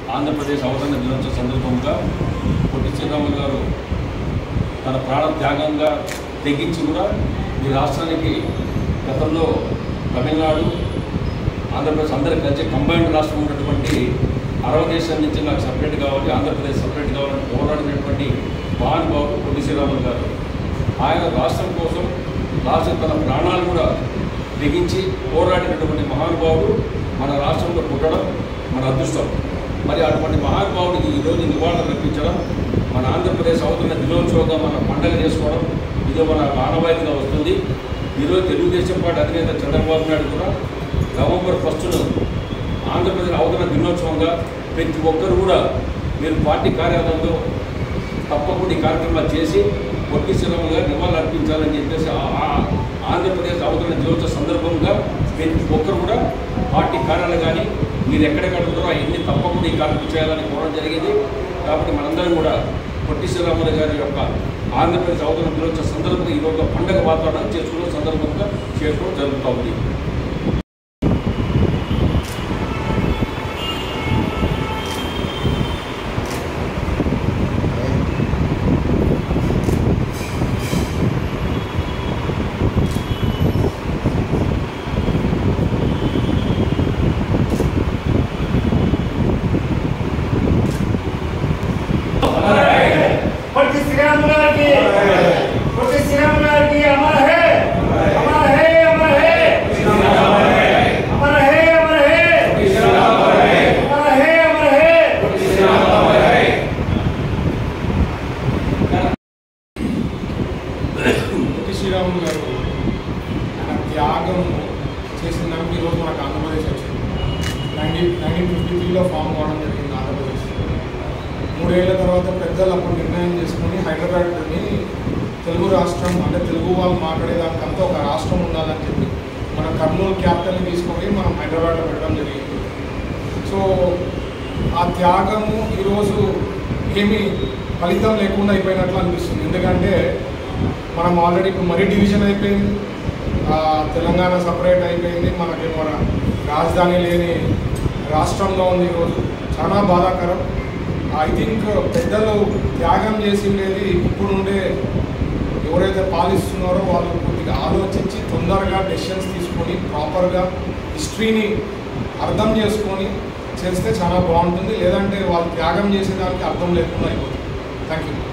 ఆంధ్రప్రదేశ్ అవతరణ దినోత్సవ సందర్భంగా పొట్టి శ్రీరాములు గారు తన ప్రాణ త్యాగంగా తెగించి కూడా ఈ రాష్ట్రానికి గతంలో తమిళనాడు ఆంధ్రప్రదేశ్ అందరికి కలిసి కంబైన్డ్ రాష్ట్రం ఉన్నటువంటి అరవ దేశం నుంచి నాకు సపరేట్ కావాలి ఆంధ్రప్రదేశ్ సపరేట్ కావాలని పోరాడినటువంటి మహానుభావుడు పొట్టి శ్రీరాములు గారు ఆయన రాష్ట్రం కోసం రాష్ట్ర తన ప్రాణాలు కూడా తెగించి పోరాడినటువంటి మహానుభావుడు మన రాష్ట్రంలో పుట్టడం మన అదృష్టం మరి అటువంటి మహానుభావుడికి ఈరోజు నివాళులు అర్పించడం మన ఆంధ్రప్రదేశ్ అవతరణ దినోత్సవంగా మన పండగ చేసుకోవడం ఇది మన ఆనవాయితీగా వస్తుంది ఈరోజు తెలుగుదేశం పార్టీ అధినేత చంద్రబాబు నాయుడు కూడా నవంబర్ ఫస్ట్ను ఆంధ్రప్రదేశ్ అవతరణ దినోత్సవంగా ప్రతి ఒక్కరు కూడా మీరు పార్టీ కార్యాలయంలో తప్పకుండా ఈ కార్యక్రమాలు చేసి పొట్టి శ్రీరాములుగా నివాళులు అర్పించాలని చెప్పేసి ఆ- ఆ- ఆంధ్రప్రదేశ్ అవతరణ దినోత్సవ సందర్భంగా ప్రతి ఒక్కరు కూడా పార్టీ కార్యాలయం కానీ మీరు ఎక్కడెక్కడ ఉన్నారో అవన్నీ తప్పకుండా ఈ కార్యక్రమం చేయాలని కోరడం జరిగింది కాబట్టి మనందరం కూడా పొట్టి శ్రీరాములు గారి యొక్క ఆంధ్రప్రదేశ్ అవతరణ దినోత్సవ సందర్భంగా ఈ రోజు పండగ వాతావరణం చేసుకున్న సందర్భంగా చేసుకోవడం జరుగుతూ ఉంది పొట్టి శ్రీరామ్ గారికి పొట్టి శ్రీరామ్ గారికి అమర్ హే అమర్ హే అమర్ హే అమర్ హే అమర్ హే అమర్ హే అమర్ హే పొట్టి శ్రీరాములు గారు ఆయన త్యాగం చేసిన దానికి ఈరోజు మనకు ఆంధ్రప్రదేశ్ వచ్చింది నైన్టీన్ నైన్టీన్ ఫిఫ్టీ త్రీలో ఫామ్ కావడం జరిగింది ఆంధ్రప్రదేశ్ మూడేళ్ల తర్వాత పెద్దలు అప్పుడు నిర్ణయం చేసుకుని హైదరాబాద్ని తెలుగు రాష్ట్రం అంటే తెలుగు వాళ్ళు మాట్లాడేదానికంతా ఒక రాష్ట్రం ఉండాలని చెప్పి మన కర్నూలు క్యాపిటల్ని తీసుకొని మనం హైదరాబాద్లో పెట్టడం జరిగింది సో ఆ త్యాగము ఈరోజు ఏమీ ఫలితం లేకుండా అయిపోయినట్లు అనిపిస్తుంది ఎందుకంటే మనం ఆల్రెడీ ఇప్పుడు మరీ డివిజన్ అయిపోయింది ఆ, తెలంగాణ సపరేట్ అయిపోయింది మనకి మన రాజధాని లేని రాష్ట్రంలో ఉంది ఈరోజు చాలా బాధాకరం ఐ థింక్ పెద్దలు త్యాగం చేసిండేది ఇప్పుడుండే ఎవరైతే పాలిస్తున్నారో వాళ్ళు కొద్దిగా ఆలోచించి తొందరగా డెసిషన్స్ తీసుకొని ప్రాపర్గా హిస్టరీని అర్థం చేసుకొని చేస్తే చాలా బాగుంటుంది లేదంటే వాళ్ళు త్యాగం చేసేదానికి అర్థం లేకుండా అయిపోతుంది థ్యాంక్ యూ